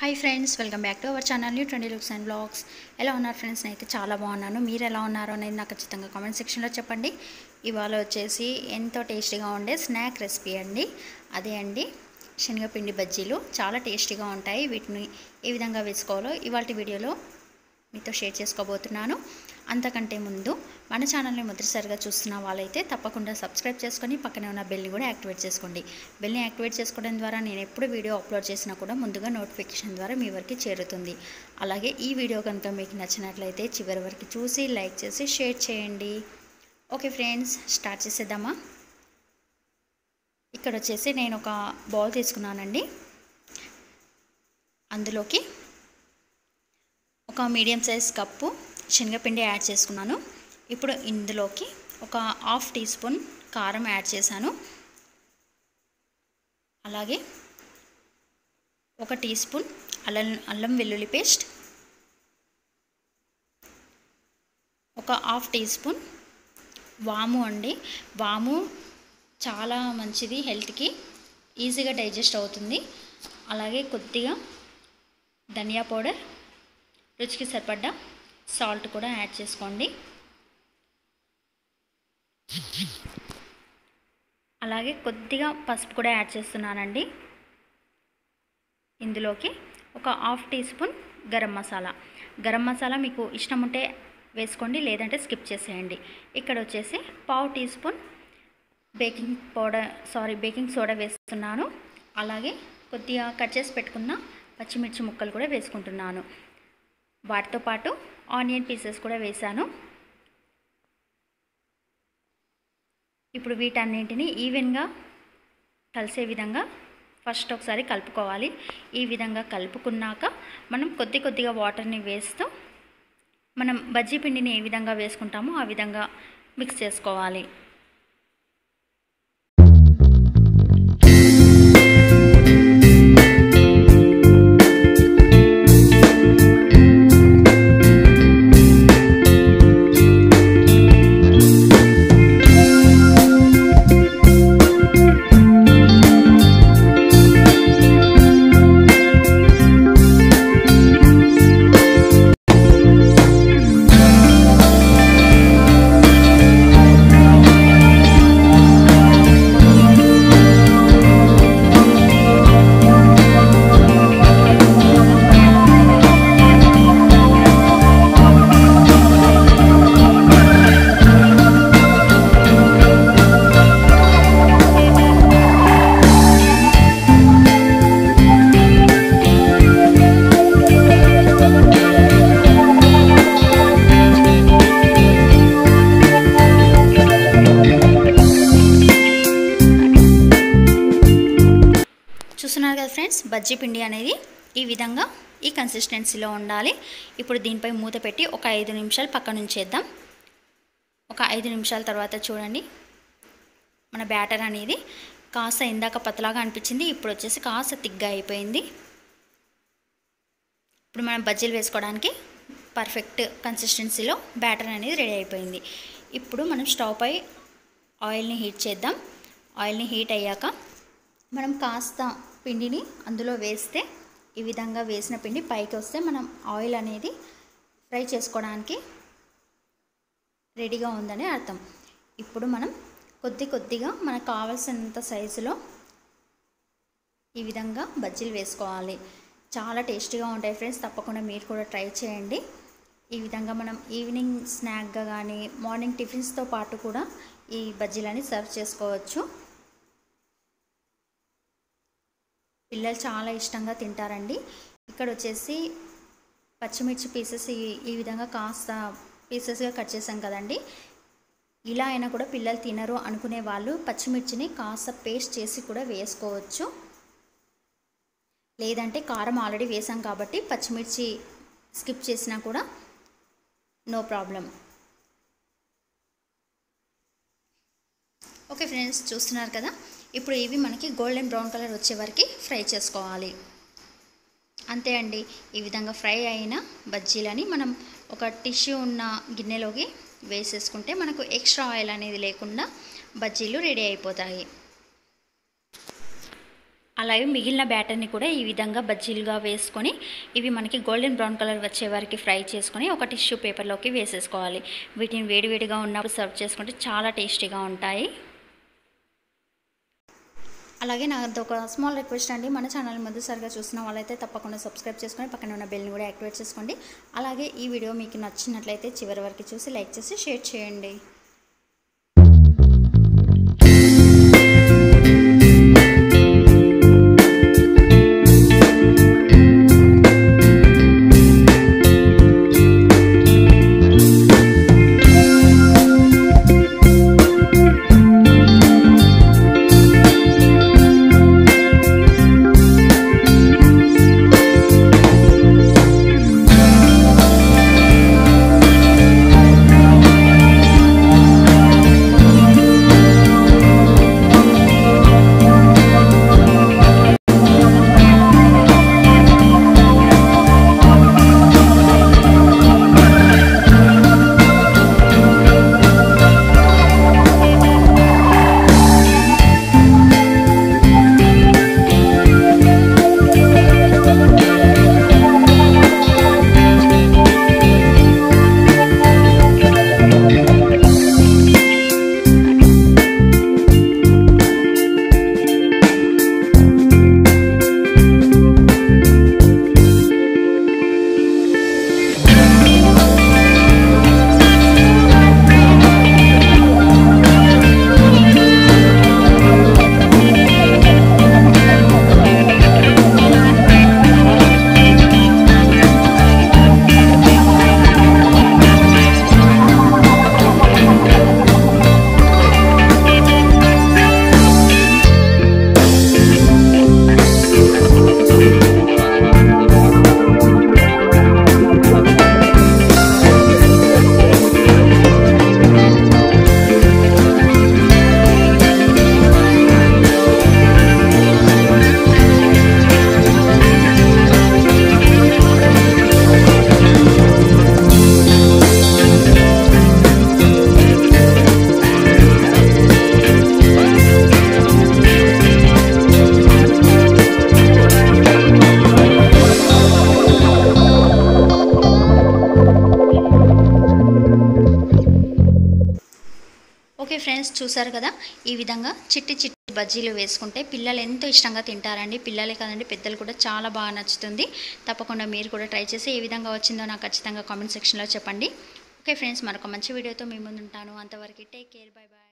hi friends welcome back to our channel new twenty looks and blogs ఎలా ఉన్నారు friends నేనైతే చాలా బాగున్నాను మీరు ఎలా ఉన్నారో అనేది నాకు ఖచ్చితంగా కామెంట్ సెక్షన్లో చెప్పండి ఇవాళ వచ్చేసి ఎంతో టేస్టీగా ఉండే స్నాక్ రెసిపీ అండి అదే అండి శనగపిండి బజ్జీలు చాలా టేస్టీగా ఉంటాయి వీటిని ఏ విధంగా వేసుకోవాలో ఇవాళ వీడియోలో మీతో షేర్ చేసుకోబోతున్నాను అంతకంటే ముందు మన ఛానల్ని మొదటిసారిగా చూస్తున్న వాళ్ళైతే తప్పకుండా సబ్స్క్రైబ్ చేసుకొని పక్కనే ఉన్న బెల్ని కూడా యాక్టివేట్ చేసుకోండి బెల్ని యాక్టివేట్ చేసుకోవడం ద్వారా నేను ఎప్పుడు వీడియో అప్లోడ్ చేసినా కూడా ముందుగా నోటిఫికేషన్ ద్వారా మీ వరకు చేరుతుంది అలాగే ఈ వీడియో కనుక మీకు నచ్చినట్లయితే చివరి వరకు చూసి లైక్ చేసి షేర్ చేయండి ఓకే ఫ్రెండ్స్ స్టార్ట్ చేసేద్దామా ఇక్కడ వచ్చేసి నేను ఒక బౌల్ తీసుకున్నానండి అందులోకి ఒక మీడియం సైజ్ కప్పు శనగపిండి యాడ్ చేసుకున్నాను ఇప్పుడు ఇందులోకి ఒక హాఫ్ టీ స్పూన్ కారం యాడ్ చేశాను అలాగే ఒక టీ స్పూన్ అల్లం అల్లం వెల్లుల్లి పేస్ట్ ఒక హాఫ్ టీ స్పూన్ వాము అండి వాము చాలా మంచిది హెల్త్కి ఈజీగా డైజెస్ట్ అవుతుంది అలాగే కొద్దిగా ధనియా పౌడర్ రుచికి సరిపడ్డ సాల్ట్ కూడా యాడ్ చేసుకోండి అలాగే కొద్దిగా పసుపు కూడా యాడ్ చేస్తున్నానండి ఇందులోకి ఒక half teaspoon garam masala garam masala మీకు ఇష్టం ఉంటే వేసుకోండి లేదంటే స్కిప్ చేసేయండి ఇక్కడ వచ్చేసి పావు teaspoon baking powder sorry baking soda వేస్తున్నాను అలాగే కొద్దిగా కట్ చేసి పెట్టుకున్న పచ్చిమిర్చి ముక్కలు కూడా వేసుకుంటున్నాను వాటితో పాటు ఆనియన్ పీసెస్ కూడా వేసాను ఇప్పుడు వీటన్నింటిని ఈవెన్గా కలిసే విధంగా ఫస్ట్ ఒకసారి కలుపుకోవాలి ఈ విధంగా కలుపుకున్నాక మనం కొద్ది కొద్దిగా వాటర్ని వేస్తూ మనం బజ్జీ పిండిని ఏ విధంగా వేసుకుంటామో ఆ విధంగా మిక్స్ చేసుకోవాలి చూస్తున్నారు కదా ఫ్రెండ్స్ బజ్జీ పిండి అనేది ఈ విధంగా ఈ కన్సిస్టెన్సీలో ఉండాలి ఇప్పుడు దీనిపై మూత పెట్టి ఒక ఐదు నిమిషాలు పక్కన ఉంచేద్దాం ఒక ఐదు నిమిషాల తర్వాత చూడండి మన బ్యాటర్ అనేది కాస్త ఇందాక పతలాగా అనిపించింది ఇప్పుడు వచ్చేసి కాస్త తిగ్గా అయిపోయింది ఇప్పుడు మనం బజ్జీలు వేసుకోవడానికి పర్ఫెక్ట్ కన్సిస్టెన్సీలో బ్యాటర్ అనేది రెడీ అయిపోయింది ఇప్పుడు మనం స్టవ్ పై ఆయిల్ని హీట్ చేద్దాం ఆయిల్ని హీట్ అయ్యాక మనం కాస్త పిండిని అందులో వేస్తే ఈ విధంగా వేసిన పిండి పైకి వస్తే మనం ఆయిల్ అనేది ఫ్రై చేసుకోవడానికి రెడీగా ఉందని అర్థం ఇప్పుడు మనం కొద్ది కొద్దిగా మనకు కావాల్సినంత సైజులో ఈ విధంగా బజ్జీలు వేసుకోవాలి చాలా టేస్టీగా ఉంటాయి ఫ్రెండ్స్ తప్పకుండా మీరు కూడా ట్రై చేయండి ఈ విధంగా మనం ఈవినింగ్ స్నాక్గా కానీ మార్నింగ్ టిఫిన్స్తో పాటు కూడా ఈ బజ్జీలని సర్వ్ చేసుకోవచ్చు పిల్లలు చాలా ఇష్టంగా తింటారండి ఇక్కడ వచ్చేసి పచ్చిమిర్చి పీసెస్ ఈ విధంగా కాస్త పీసెస్గా కట్ చేసాం కదండి ఇలా అయినా కూడా పిల్లలు తినరు అనుకునే వాళ్ళు పచ్చిమిర్చిని కాస్త పేస్ట్ చేసి కూడా వేసుకోవచ్చు లేదంటే కారం ఆల్రెడీ వేసాం కాబట్టి పచ్చిమిర్చి స్కిప్ చేసినా కూడా నో ప్రాబ్లం ఓకే ఫ్రెండ్స్ చూస్తున్నారు కదా ఇప్పుడు ఇవి మనకి గోల్డెన్ బ్రౌన్ కలర్ వచ్చే వరకు ఫ్రై చేసుకోవాలి అంతే అండి ఈ విధంగా ఫ్రై అయిన బజ్జీలని మనం ఒక టిష్యూ ఉన్న గిన్నెలోకి వేసేసుకుంటే మనకు ఎక్స్ట్రా ఆయిల్ అనేది లేకుండా బజ్జీలు రెడీ అయిపోతాయి అలాగే మిగిలిన బ్యాటర్ని కూడా ఈ విధంగా బజ్జీలుగా వేసుకొని ఇవి మనకి గోల్డెన్ బ్రౌన్ కలర్ వచ్చే వరకు ఫ్రై చేసుకొని ఒక టిష్యూ పేపర్లోకి వేసేసుకోవాలి వీటిని వేడివేడిగా ఉన్నప్పుడు సర్వ్ చేసుకుంటే చాలా టేస్టీగా ఉంటాయి అలాగే నాది ఒక స్మాల్ రిక్వెస్ట్ అండి మన ఛానల్ మొదటిసారిగా చూసిన వాళ్ళైతే తప్పకుండా సబ్స్క్రైబ్ చేసుకొని పక్కన ఉన్న బెల్ని కూడా యాక్టివేట్ చేసుకోండి అలాగే ఈ వీడియో మీకు నచ్చినట్లయితే చివరి వరకు చూసి లైక్ చేసి షేర్ చేయండి ఓకే ఫ్రెండ్స్ చూసారు కదా ఈ విధంగా చిట్టి చిట్టి బజ్జీలు వేసుకుంటే పిల్లలు ఎంతో ఇష్టంగా తింటారండి పిల్లలే కదండి పెద్దలు కూడా చాలా బాగా నచ్చుతుంది తప్పకుండా మీరు కూడా ట్రై చేసి ఏ విధంగా వచ్చిందో నాకు ఖచ్చితంగా కామెంట్ సెక్షన్లో చెప్పండి ఓకే ఫ్రెండ్స్ మరొక మంచి వీడియోతో మీ ముందు ఉంటాను అంతవరకు టేక్ కేర్ బై బాయ్